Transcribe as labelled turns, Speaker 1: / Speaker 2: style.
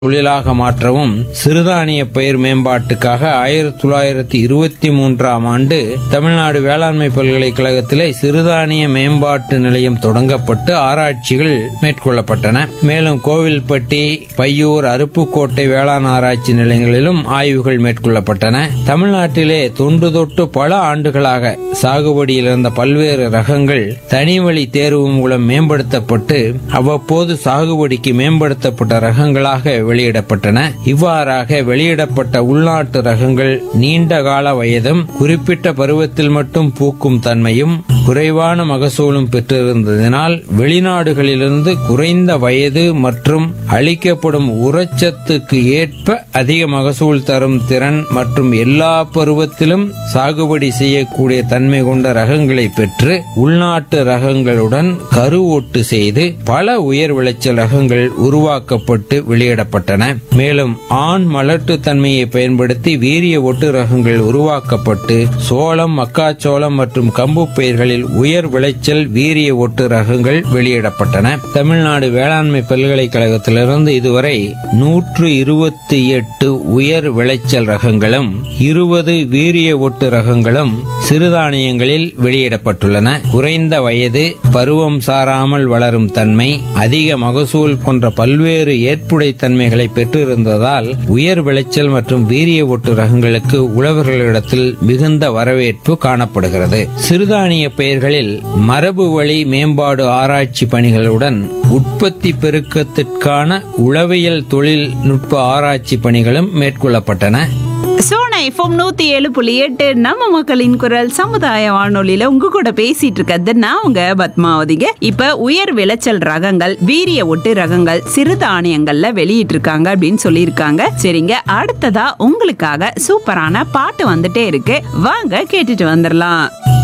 Speaker 1: தொழிலாக மாற்றவும் சிறுதானிய பயிர் மேம்பாட்டுக்காக ஆயிரத்தி தொள்ளாயிரத்தி இருபத்தி மூன்றாம் ஆண்டு தமிழ்நாடு வேளாண்மை பல்கலைக்கழகத்திலே சிறுதானிய மேம்பாட்டு நிலையம் தொடங்கப்பட்டு ஆராய்ச்சிகள் மேற்கொள்ளப்பட்டன மேலும் கோவில்பட்டி பையூர் அருப்புக்கோட்டை வேளாண் ஆராய்ச்சி நிலையங்களிலும் ஆய்வுகள் மேற்கொள்ளப்பட்டன தமிழ்நாட்டிலே தொன்று தொட்டு பல ஆண்டுகளாக சாகுபடியில் இருந்த பல்வேறு ரகங்கள் தனிவழி தேர்வு மூலம் மேம்படுத்தப்பட்டு அவ்வப்போது சாகுபடிக்கு மேம்படுத்தப்பட்ட ரகங்களாக வெளியிடப்பட்டன இவ்வாறாக வெளியிடப்பட்ட உள்நாட்டு ரகங்கள் நீண்ட கால வயதும் குறிப்பிட்ட பருவத்தில் மட்டும் பூக்கும் தன்மையும் குறைவான மகசூலும் பெற்றிருந்ததினால் வெளிநாடுகளிலிருந்து குறைந்த வயது மற்றும் அளிக்கப்படும் உரச்சத்துக்கு ஏற்ப அதிக மகசூல் தரும் திறன் மற்றும் எல்லா பருவத்திலும் சாகுபடி செய்யக்கூடிய தன்மை கொண்ட ரகங்களை பெற்று உள்நாட்டு ரகங்களுடன் கருவொட்டு செய்து பல உயர் விளைச்சல் ரகங்கள் உருவாக்கப்பட்டு வெளியிடப்பட்டன மேலும் ஆண் மலட்டு தன்மையை பயன்படுத்தி வீரிய ஒட்டு ரகங்கள் உருவாக்கப்பட்டு சோளம் மக்காச்சோளம் மற்றும் கம்பு பயிர்களில் உயர் விளைச்சல் வீரிய ஒட்டு ரகங்கள் வெளியிடப்பட்டன தமிழ்நாடு வேளாண்மை பல்கலைக்கழகத்திலிருந்து இதுவரை நூற்று இருபத்தி எட்டு உயர் விளைச்சல் ரகங்களும் இருபது வீரிய ஒட்டு ரகங்களும் சிறுதானியங்களில் வெளியிடப்பட்டுள்ளன குறைந்த வயது பருவம் சாராமல் வளரும் தன்மை அதிக மகசூல் போன்ற பல்வேறு ஏற்புடை தன்மைகளை பெற்றிருந்ததால் உயர் விளைச்சல் மற்றும் வீரிய ஒட்டு ரகங்களுக்கு உழவர்களிடத்தில் மிகுந்த வரவேற்பு காணப்படுகிறது சிறுதானிய பயிர்களில் மரபு வழி மேம்பாடு ஆராய்ச்சி பணிகளுடன் உற்பத்தி பெருக்கத்திற்கான உளவியல் தொழில்நுட்ப ஆராய்ச்சி பணிகளும் மேற்கொள்ளப்பட்டன
Speaker 2: சோனா எஃப்எம் நூத்தி ஏழு புள்ளி எட்டு நம்ம மக்களின் குரல் சமுதாய வானொலியில உங்க கூட பேசிட்டு இருக்கிறது நான் உங்க பத்மாவதிங்க இப்ப உயர் விளைச்சல் ரகங்கள் வீரிய ஒட்டு ரகங்கள் சிறுதானியங்கள்ல வெளியிட்டு இருக்காங்க அப்படின்னு சொல்லியிருக்காங்க சரிங்க அடுத்ததா உங்களுக்காக சூப்பரான பாட்டு வந்துட்டே இருக்கு வாங்க கேட்டுட்டு வந்துடலாம்